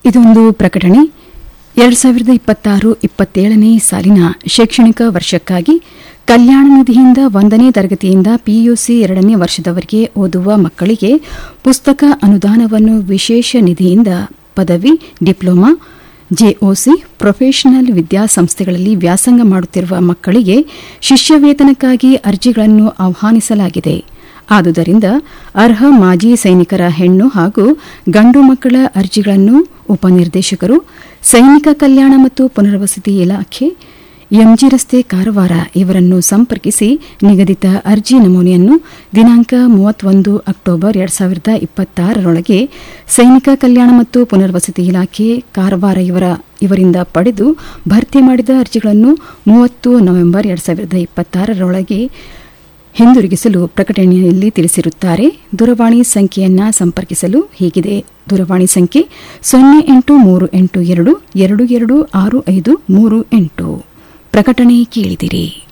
ಇದೊಂದು ಪ್ರಕಟಣೆ ಎರಡು ಸಾವಿರದ ಇಪ್ಪತ್ತಾರು ಇಪ್ಪತ್ತೇಳನೇ ಸಾಲಿನ ಶೈಕ್ಷಣಿಕ ವರ್ಷಕ್ಕಾಗಿ ಕಲ್ಯಾಣ ನಿಧಿಯಿಂದ ಒಂದನೇ ತರಗತಿಯಿಂದ ಪಿಯುಸಿ ಎರಡನೇ ವರ್ಷದವರೆಗೆ ಓದುವ ಮಕ್ಕಳಿಗೆ ಪುಸ್ತಕ ಅನುದಾನವನ್ನು ವಿಶೇಷ ನಿಧಿಯಿಂದ ಪದವಿ ಡಿಪ್ಲೊಮಾ ಜೆಒಸಿ ಪ್ರೊಫೆಷನಲ್ ವಿದ್ಯಾಸಂಸ್ಥೆಗಳಲ್ಲಿ ವ್ಯಾಸಂಗ ಮಾಡುತ್ತಿರುವ ಮಕ್ಕಳಿಗೆ ಶಿಷ್ಯವೇತನಕ್ಕಾಗಿ ಅರ್ಜಿಗಳನ್ನು ಆಹ್ವಾನಿಸಲಾಗಿದೆ ಆದುದರಿಂದ ಅರ್ಹ ಮಾಜಿ ಸೈನಿಕರ ಹೆಣ್ಣು ಹಾಗೂ ಗಂಡು ಮಕ್ಕಳ ಅರ್ಜಿಗಳನ್ನು ಉಪನಿರ್ದೇಶಕರು ಸೈನಿಕ ಕಲ್ಯಾಣ ಮತ್ತು ಪುನರ್ವಸತಿ ಇಲಾಖೆ ಎಂಜಿ ರಸ್ತೆ ಕಾರವಾರ ಇವರನ್ನು ಸಂಪರ್ಕಿಸಿ ನಿಗದಿತ ಅರ್ಜಿ ನಮೂನೆಯನ್ನು ದಿನಾಂಕ ಮೂವತ್ತೊಂದು ಅಕ್ಟೋಬರ್ ಎರಡು ಸಾವಿರದ ಇಪ್ಪತ್ತಾರರೊಳಗೆ ಸೈನಿಕ ಕಲ್ಯಾಣ ಮತ್ತು ಪುನರ್ವಸತಿ ಇಲಾಖೆ ಕಾರವಾರ ಇವರ ಇವರಿಂದ ಪಡೆದು ಭರ್ತಿ ಮಾಡಿದ ಅರ್ಜಿಗಳನ್ನು ಮೂವತ್ತು ನವೆಂಬರ್ ಎರಡು ಸಾವಿರದ ಇಪ್ಪತ್ತಾರರೊಳಗೆ ಹಿಂದಿರುಗಿಸಲು ಪ್ರಕಟಣೆಯಲ್ಲಿ ತಿಳಿಸಿರುತ್ತಾರೆ ದೂರವಾಣಿ ಸಂಖ್ಯೆಯನ್ನ ಸಂಪರ್ಕಿಸಲು ಹೀಗಿದೆ ದೂರವಾಣಿ ಸಂಖ್ಯೆ ಸೊನ್ನೆ ಎಂಟು ಮೂರು ಎಂಟು ಎರಡು ಎರಡು ಎರಡು ಆರು ಐದು ಮೂರು ಎಂಟು ಪ್ರಕಟಣೆ ಕೇಳಿದಿರಿ